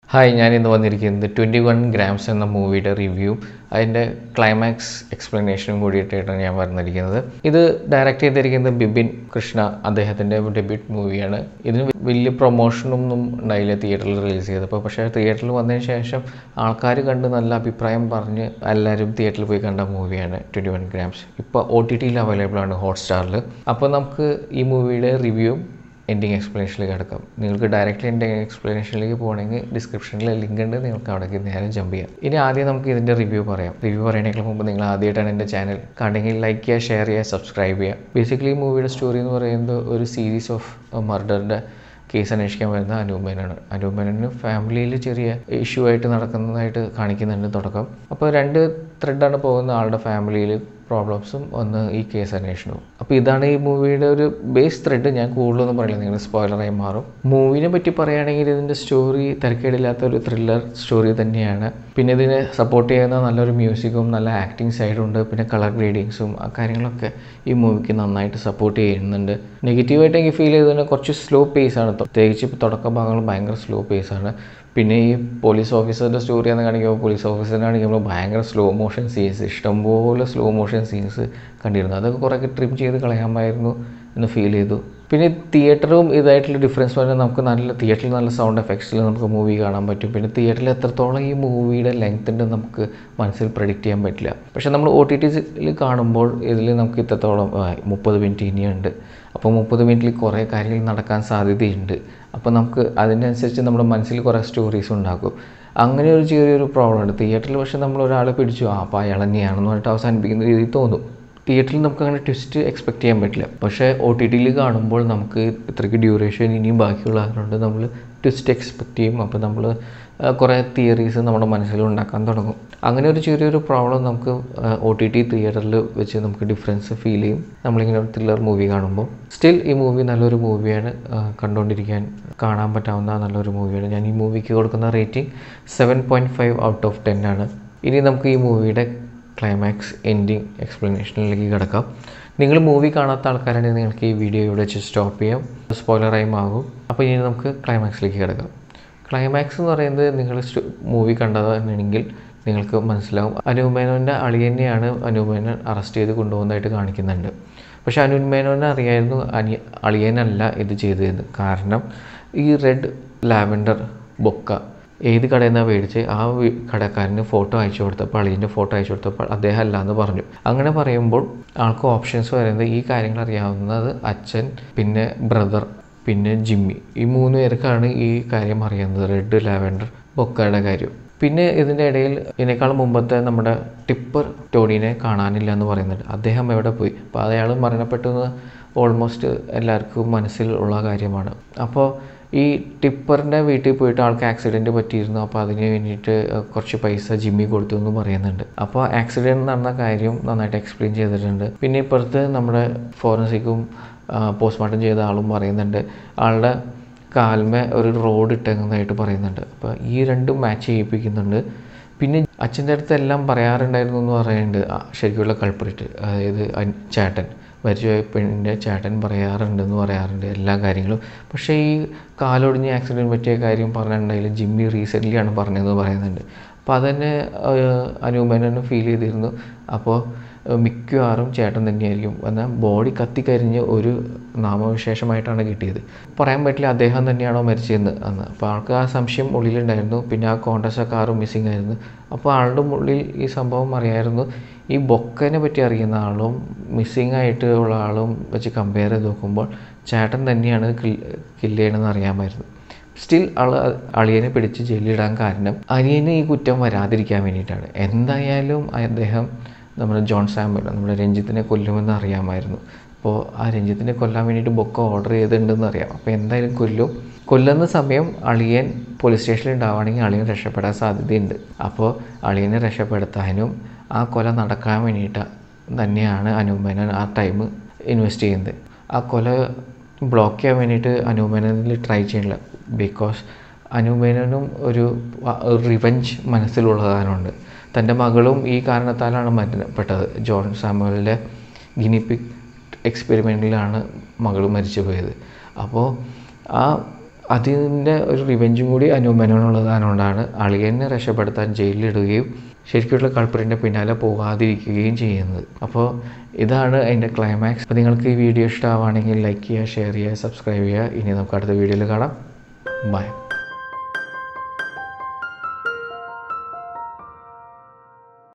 hi ഞാൻ ഇന്ന് വന്നിരിക്കുന്നത് ട്വൻറ്റി വൺ ഗ്രാംസ് എന്ന മൂവിയുടെ റിവ്യൂ അതിൻ്റെ ക്ലൈമാക്സ് എക്സ്പ്ലനേഷനും കൂടിയിട്ടാണ് ഞാൻ വന്നിരിക്കുന്നത് ഇത് ഡയറക്റ്റ് ചെയ്തിരിക്കുന്നത് ബിബിൻ കൃഷ്ണ അദ്ദേഹത്തിൻ്റെ ഡെബ്യൂട്ട് മൂവിയാണ് ഇതിന് വലിയ പ്രൊമോഷനൊന്നും ഉണ്ടായില്ല തിയേറ്ററിൽ റിലീസ് ചെയ്തപ്പോൾ പക്ഷേ തിയേറ്ററിൽ വന്നതിന് ശേഷം ആൾക്കാർ കണ്ട് നല്ല അഭിപ്രായം പറഞ്ഞ് എല്ലാവരും തിയേറ്ററിൽ പോയി കണ്ട മൂവിയാണ് ട്വൻറ്റി വൺ ഗ്രാംസ് ഇപ്പോൾ ഒ ടി ടിയിൽ അവൈലബിൾ ആണ് ഹോട്ട്സ്റ്റാറിൽ അപ്പോൾ നമുക്ക് ഈ മൂവിയുടെ റിവ്യൂ എൻഡിങ് എക്സ്പ്ലനേഷനിലേക്ക് കിടക്കാം നിങ്ങൾക്ക് ഡയറക്റ്റ്ലി എൻ്റെ എക്സ്പ്ലനേഷനിലേക്ക് പോകണമെങ്കിൽ ഡിസ്ക്രിപ്ഷനിൽ ലിങ്ക് ഉണ്ട് നിങ്ങൾക്ക് അവിടേക്ക് നേരെ ജമ്പ് ചെയ്യാം ഇനി ആദ്യം നമുക്ക് ഇതിൻ്റെ റിവ്യൂ പറയാം റിവ്യൂ പറയുന്നതിന് മുമ്പ് നിങ്ങൾ ആദ്യമായിട്ടാണ് എൻ്റെ ചാനൽ കണ്ടെങ്കിൽ ലൈക്ക് ചെയ്യുക ഷെയർ ചെയ്യുക സബ്സ്ക്രൈബ് ചെയ്യുക ബേസിക്കലി ഈ മൂവിയുടെ സ്റ്റോറി എന്ന് പറയുന്നത് ഒരു സീരീസ് ഓഫ് മർഡറിൻ്റെ കേസ് അന്വേഷിക്കാൻ വരുന്ന അനൂപേനാണ് അനൂപേനന് ഫാമിലിയിൽ ചെറിയ ഇഷ്യൂ ആയിട്ട് നടക്കുന്നതായിട്ട് കാണിക്കുന്നുണ്ട് തുടക്കം അപ്പോൾ രണ്ട് ത്രെഡാണ് പോകുന്ന ആളുടെ ഫാമിലിയിൽ പ്രോബ്ലംസും ഒന്ന് ഈ കേസ് അന്വേഷണവും അപ്പോൾ ഇതാണ് ഈ മൂവിയുടെ ഒരു ബേസ് ത്രെഡ് ഞാൻ കൂടുതലൊന്നും പറയില്ല നിങ്ങൾ സ്പോയിലറായി മാറും മൂവിനെ പറ്റി പറയുകയാണെങ്കിൽ ഇതിൻ്റെ സ്റ്റോറി തിരക്കേടില്ലാത്ത ഒരു ത്രില്ലർ സ്റ്റോറി തന്നെയാണ് പിന്നെ ഇതിനെ സപ്പോർട്ട് ചെയ്യുന്ന നല്ലൊരു മ്യൂസിക്കും നല്ല ആക്ടിങ് സൈഡുണ്ട് പിന്നെ കളർ ഗ്രേഡിങ്സും ആ കാര്യങ്ങളൊക്കെ ഈ മൂവിക്ക് നന്നായിട്ട് സപ്പോർട്ട് ചെയ്യുന്നുണ്ട് നെഗറ്റീവായിട്ട് എനിക്ക് ഫീൽ ചെയ്തതിന് കുറച്ച് സ്ലോ പേസാണ് പ്രത്യേകിച്ച് തുടക്ക ഭാഗങ്ങൾ ഭയങ്കര സ്ലോ പേസാണ് പിന്നെ ഈ പോലീസ് ഓഫീസറുടെ സ്റ്റോറി എന്ന് കാണിക്കുമ്പോൾ പോലീസ് ഓഫീസറിനെ കാണിക്കുമ്പോൾ ഭയങ്കര സ്ലോ മോഷൻ സീൻസ് ഇഷ്ടംപോലെ സ്ലോ മോഷൻ സീൻസ് കണ്ടിരുന്നു അതൊക്കെ കുറേയൊക്കെ ട്രിം ചെയ്ത് കളയാമായിരുന്നു എന്ന് ഫീൽ ചെയ്തു പിന്നെ തിയേറ്ററും ഇതായിട്ടുള്ള ഡിഫറൻസ് പറഞ്ഞാൽ നമുക്ക് നല്ല തിയേറ്ററിൽ നല്ല സൗണ്ട് എഫക്ട്സിൽ നമുക്ക് മൂവി കാണാൻ പറ്റും പിന്നെ തിയേറ്ററിൽ എത്രത്തോളം ഈ മൂവിയുടെ ലെങ്ത് ഉണ്ട് നമുക്ക് മനസ്സിൽ പ്രഡിക്റ്റ് ചെയ്യാൻ പറ്റില്ല പക്ഷേ നമ്മൾ ഒ ടി ടിയിൽ കാണുമ്പോൾ ഇതിൽ നമുക്ക് ഇത്രത്തോളം മുപ്പത് മിനിറ്റ് ഇനിയുണ്ട് അപ്പോൾ മുപ്പത് മിനിറ്റിൽ കുറേ കാര്യങ്ങൾ നടക്കാൻ സാധ്യതയുണ്ട് അപ്പോൾ നമുക്ക് അതിനനുസരിച്ച് നമ്മുടെ മനസ്സിൽ കുറേ സ്റ്റോറീസ് ഉണ്ടാക്കും അങ്ങനെ ഒരു ചെറിയൊരു പ്രോബ്ലം ഉണ്ട് തിയേറ്ററിൽ പക്ഷേ നമ്മൾ ഒരാളെ പിടിച്ചു ആ അപ്പോൾ അയാൾ തന്നെയാണെന്ന് പറഞ്ഞിട്ട് അവസാനിപ്പിക്കുന്ന രീതിയിൽ തോന്നും തിയേറ്ററിൽ നമുക്ക് അങ്ങനെ ട്വിസ്റ്റ് എക്സ്പെക്റ്റ് ചെയ്യാൻ പറ്റില്ല പക്ഷേ ഒ ടി ടിയിൽ കാണുമ്പോൾ നമുക്ക് ഇത്രയ്ക്ക് ഡ്യൂറേഷൻ ഇനിയും ബാക്കിയുള്ളതുകൊണ്ട് നമ്മൾ ട്വിസ്റ്റ് എക്സ്പെക്റ്റ് ചെയ്യും അപ്പോൾ നമ്മൾ കുറേ തിയറീസ് നമ്മുടെ മനസ്സിൽ ഉണ്ടാക്കാൻ തുടങ്ങും അങ്ങനെ ഒരു ചെറിയൊരു പ്രോബ്ലം നമുക്ക് ഒ ടി ടി തിയേറ്ററിൽ വെച്ച് നമുക്ക് ഡിഫറൻസ് ഫീൽ ചെയ്യും നമ്മളിങ്ങനെ ഒരു ത്രില്ലർ മൂവി കാണുമ്പോൾ സ്റ്റിൽ ഈ മൂവി നല്ലൊരു മൂവിയാണ് കണ്ടുകൊണ്ടിരിക്കാൻ കാണാൻ പറ്റാവുന്ന നല്ലൊരു മൂവിയാണ് ഞാൻ ഈ മൂവിക്ക് കൊടുക്കുന്ന rating seven point five out of ten ആണ് ഇനി നമുക്ക് ഈ മൂവിയുടെ ക്ലൈമാക്സ് എൻഡിങ് എക്സ്പ്ലനേഷനിലേക്ക് കിടക്കാം നിങ്ങൾ മൂവി കാണാത്ത ആൾക്കാരാണെങ്കിൽ നിങ്ങൾക്ക് ഈ വീഡിയോ ഇവിടെ വെച്ച് സ്റ്റോപ്പ് ചെയ്യാം സ്പോയിലറായി ആകും അപ്പോൾ ഇനി നമുക്ക് ക്ലൈമാക്സിലേക്ക് കിടക്കാം ക്ലൈമാക്സ് എന്ന് പറയുന്നത് നിങ്ങൾ മൂവി കണ്ടതാണെങ്കിൽ നിങ്ങൾക്ക് മനസ്സിലാവും അനൂപേനോൻ്റെ അളിയനെയാണ് അനൂപേനൻ അറസ്റ്റ് ചെയ്ത് കൊണ്ടുപോകുന്നതായിട്ട് കാണിക്കുന്നുണ്ട് പക്ഷേ അനൂപേനോനെ അറിയായിരുന്നു അനി അളിയനല്ല ഇത് ചെയ്തതെന്ന് കാരണം ഈ റെഡ് ലാവൻഡർ ബൊക്ക ഏത് കടയിൽ നിന്നാണ് മേടിച്ച് ആ കടക്കാരന് ഫോട്ടോ അയച്ചു കൊടുത്തപ്പോൾ അളിയൻ്റെ ഫോട്ടോ അയച്ചു കൊടുത്തപ്പോൾ അദ്ദേഹം അല്ല എന്ന് പറഞ്ഞു അങ്ങനെ പറയുമ്പോൾ ആൾക്ക് ഓപ്ഷൻസ് പറയുന്നത് ഈ കാര്യങ്ങൾ അറിയാവുന്നത് അച്ഛൻ പിന്നെ ബ്രദർ പിന്നെ ജിമ്മി ഈ മൂന്ന് പേർക്കാണ് ഈ കാര്യം അറിയുന്നത് റെഡ് ലാവൻഡർ ബൊക്കയുടെ കാര്യം പിന്നെ ഇതിൻ്റെ ഇടയിൽ ഇതിനേക്കാൾ മുമ്പത്തെ നമ്മുടെ ടിപ്പർ ടോണീനെ കാണാനില്ല എന്ന് പറയുന്നുണ്ട് അദ്ദേഹം എവിടെ പോയി അപ്പോൾ അയാൾ മരണപ്പെട്ടെന്ന് ഓൾമോസ്റ്റ് എല്ലാവർക്കും മനസ്സിൽ ഉള്ള കാര്യമാണ് അപ്പോൾ ഈ ടിപ്പറിൻ്റെ വീട്ടിൽ പോയിട്ട് ആൾക്ക് ആക്സിഡൻറ്റ് പറ്റിയിരുന്നു അപ്പോൾ അതിന് വേണ്ടിയിട്ട് കുറച്ച് പൈസ ജിമ്മി കൊടുത്തു എന്ന് പറയുന്നുണ്ട് അപ്പോൾ ആക്സിഡൻറ്റ് നടന്ന കാര്യം നന്നായിട്ട് എക്സ്പ്ലെയിൻ ചെയ്തിട്ടുണ്ട് പിന്നെ ഇപ്പുറത്ത് നമ്മുടെ ഫോറൻസിക്കും പോസ്റ്റ്മോർട്ടം ചെയ്ത ആളും പറയുന്നുണ്ട് ആളുടെ കാൽമേ ഒരു റോഡ് ഇട്ടേക്കുന്നതായിട്ട് പറയുന്നുണ്ട് അപ്പോൾ ഈ രണ്ടും മാച്ച് ചെയ്യിപ്പിക്കുന്നുണ്ട് പിന്നെ അച്ഛൻ്റെ അടുത്ത് എല്ലാം പറയാറുണ്ടായിരുന്നു എന്ന് പറയുന്നുണ്ട് ശരിക്കുള്ള കൾപ്രിറ്റ് അതായത് ചേട്ടൻ മരിച്ചുപോയ പെണ്ണിൻ്റെ ചേട്ടൻ പറയാറുണ്ടെന്ന് പറയാറുണ്ട് എല്ലാ കാര്യങ്ങളും പക്ഷേ ഈ കാലൊടിഞ്ഞ് ആക്സിഡൻറ്റ് പറ്റിയ കാര്യം പറഞ്ഞിട്ടുണ്ടെങ്കിൽ ജിമ്മി റീസെൻ്റ്ലി ആണ് പറഞ്ഞതെന്ന് പറയുന്നുണ്ട് അപ്പോൾ അതന്നെ അനൂപനും ഫീൽ ചെയ്തിരുന്നു അപ്പോൾ മിക്കവാറും ചേട്ടൻ തന്നെയായിരിക്കും എന്നാൽ ബോഡി കത്തിക്കരിഞ്ഞ് ഒരു നാമവിശേഷമായിട്ടാണ് കിട്ടിയത് പറയാൻ പറ്റില്ല അദ്ദേഹം തന്നെയാണോ മരിച്ചതെന്ന് അന്ന് അപ്പോൾ ആൾക്ക് ആ സംശയം ഉള്ളിലുണ്ടായിരുന്നു പിന്നെ ആ കോണ്ടസ കാറും മിസ്സിങ് ആയിരുന്നു അപ്പോൾ ആളുടെ ഉള്ളിൽ ഈ സംഭവം അറിയായിരുന്നു ഈ ബൊക്കനെ പറ്റി അറിയുന്ന ആളും മിസ്സിങ് ആയിട്ട് ഉള്ള ആളും വെച്ച് കമ്പയർ ചെയ്ത് നോക്കുമ്പോൾ ചേട്ടൻ തന്നെയാണ് കില്ല് ചെയ്യണമെന്ന് അറിയാമായിരുന്നു സ്റ്റിൽ ആൾ അളിയനെ പിടിച്ച് ജയിലിടാൻ കാരണം അനിയന് ഈ കുറ്റം വരാതിരിക്കാൻ വേണ്ടിയിട്ടാണ് എന്തായാലും അദ്ദേഹം നമ്മുടെ ജോൺ സാമുവൽ നമ്മുടെ രഞ്ജിത്തിനെ കൊല്ലുമെന്ന് അറിയാമായിരുന്നു അപ്പോൾ ആ രഞ്ജിത്തിനെ കൊല്ലാൻ വേണ്ടിയിട്ട് ബൊക്ക ഓർഡർ ചെയ്തിട്ടുണ്ടെന്ന് അറിയാം അപ്പോൾ എന്തായാലും കൊല്ലും കൊല്ലുന്ന സമയം അളിയൻ പോലീസ് സ്റ്റേഷനിൽ ഉണ്ടാവുകയാണെങ്കിൽ അളിയൻ രക്ഷപ്പെടാൻ സാധ്യതയുണ്ട് അപ്പോൾ അളിയനെ രക്ഷപ്പെടുത്താനും ആ കൊല നടക്കാൻ വേണ്ടിയിട്ട് തന്നെയാണ് അനൂപേനൻ ആ ടൈം ഇൻവെസ്റ്റ് ചെയ്യുന്നത് ആ കൊല ബ്ലോക്ക് ചെയ്യാൻ വേണ്ടിയിട്ട് അനൂപേനനിൽ ട്രൈ ചെയ്യണില്ല ബിക്കോസ് അനൂപേനനും ഒരു റിവഞ്ച് മനസ്സിലുള്ളതാനുണ്ട് തൻ്റെ മകളും ഈ കാരണത്താലാണ് മരണപ്പെട്ടത് ജോൺ സാമുവലിൻ്റെ ഗിനിപ്പിക് എക്സ്പെരിമെൻറ്റിലാണ് മകൾ മരിച്ചു പോയത് അപ്പോൾ ആ അതിൻ്റെ ഒരു റിവെഞ്ചും കൂടി അനു മേനോനുള്ളതായതുകൊണ്ടാണ് അളിയനെ രക്ഷപ്പെടുത്താൻ ജയിലിലിടുകയും ശരിക്കുള്ള കൾപ്പറിൻ്റെ പിന്നാലെ പോകാതിരിക്കുകയും ചെയ്യുന്നത് അപ്പോൾ ഇതാണ് അതിൻ്റെ ക്ലൈമാക്സ് അപ്പോൾ നിങ്ങൾക്ക് ഈ വീഡിയോ ഇഷ്ടമാവുകയാണെങ്കിൽ ലൈക്ക് ചെയ്യുക ഷെയർ ചെയ്യുക സബ്സ്ക്രൈബ് ചെയ്യുക ഇനി നമുക്ക് അടുത്ത വീഡിയോയിൽ കാണാം ബൈ